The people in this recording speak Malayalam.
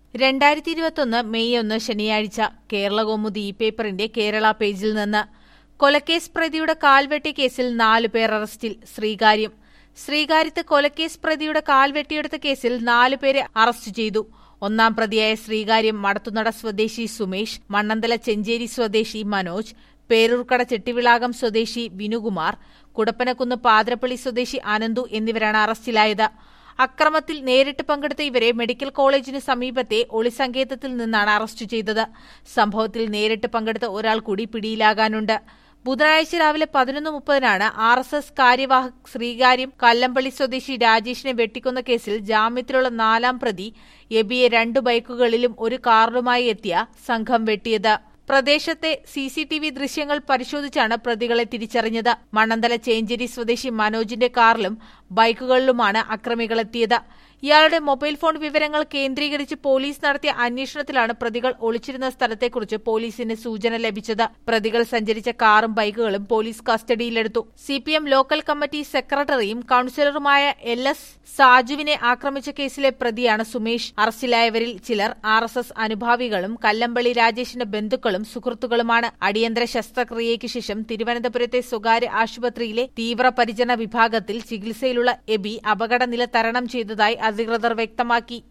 രണ്ടായിരത്തി ഇരുപത്തൊന്ന് മെയ് ഒന്ന് ശനിയാഴ്ച കേരളകൗമുദി ഈ പേപ്പറിന്റെ കേരള പേജിൽ നിന്ന് കൊലക്കേസ് പ്രതിയുടെ കാൽവെട്ടി കേസിൽ നാലു പേർ അറസ്റ്റിൽ ശ്രീകാര്യം ശ്രീകാര്യത്ത് കൊലക്കേസ് പ്രതിയുടെ കാൽവെട്ടിയെടുത്ത കേസിൽ നാലുപേരെ അറസ്റ്റ് ചെയ്തു ഒന്നാം പ്രതിയായ ശ്രീകാര്യം മടത്തുനട സ്വദേശി സുമേഷ് മണ്ണന്തല ചെഞ്ചേരി സ്വദേശി മനോജ് പേരൂർക്കട ചെട്ടിവിളാകം സ്വദേശി വിനുകുമാർ കുടപ്പനക്കുന്ന് പാതിരപ്പള്ളി സ്വദേശി അനന്തു എന്നിവരാണ് അറസ്റ്റിലായത് അക്രമത്തിൽ നേരിട്ട് പങ്കെടുത്ത ഇവരെ മെഡിക്കൽ കോളേജിന് സമീപത്തെ ഒളിസങ്കേതത്തിൽ നിന്നാണ് അറസ്റ്റ് ചെയ്തത് സംഭവത്തിൽ നേരിട്ട് പങ്കെടുത്ത ഒരാൾ കൂടി പിടിയിലാകാനുണ്ട് ബുധനാഴ്ച രാവിലെ പതിനൊന്ന് മുപ്പതിനാണ് ആർ എസ് എസ് കാര്യവാഹക് ശ്രീകാര്യം കല്ലമ്പള്ളി സ്വദേശി രാജേഷിനെ വെട്ടിക്കൊന്ന കേസിൽ ജാമ്യത്തിലുള്ള നാലാം പ്രതി എബിയെ രണ്ടു ബൈക്കുകളിലും ഒരു കാറിലുമായി എത്തിയ സംഘം വെട്ടിയത് പ്രദേശത്തെ സി സി ടി വി ദൃശ്യങ്ങൾ പരിശോധിച്ചാണ് പ്രതികളെ തിരിച്ചറിഞ്ഞത് മണ്ണന്തല ചേഞ്ചേരി സ്വദേശി മനോജിന്റെ കാറിലും ബൈക്കുകളിലുമാണ് അക്രമികളെത്തിയത് ഇയാളുടെ മൊബൈൽ ഫോൺ വിവരങ്ങൾ കേന്ദ്രീകരിച്ച് പോലീസ് നടത്തിയ അന്വേഷണത്തിലാണ് പ്രതികൾ ഒളിച്ചിരുന്ന സ്ഥലത്തെക്കുറിച്ച് പോലീസിന് സൂചന ലഭിച്ചത് പ്രതികൾ സഞ്ചരിച്ച കാറും ബൈക്കുകളും പോലീസ് കസ്റ്റഡിയിലെടുത്തു സിപിഎം ലോക്കൽ കമ്മിറ്റി സെക്രട്ടറിയും കൌൺസിലറുമായ എൽ എസ് സാജുവിനെ ആക്രമിച്ച കേസിലെ പ്രതിയാണ് സുമേഷ് അറസ്റ്റിലായവരിൽ ചിലർ ആർ എസ് എസ് അനുഭാവികളും കല്ലമ്പള്ളി രാജേഷിന്റെ ബന്ധുക്കളും സുഹൃത്തുക്കളുമാണ് അടിയന്തര ശസ്ത്രക്രിയയ്ക്ക് ശേഷം തിരുവനന്തപുരത്തെ സ്വകാര്യ ആശുപത്രിയിലെ തീവ്രപരിചരണ വിഭാഗത്തിൽ ചികിത്സയിലുള്ള എബി അപകടനില തരണം ചെയ്തതായി അധികൃതർ വ്യക്തമാക്കി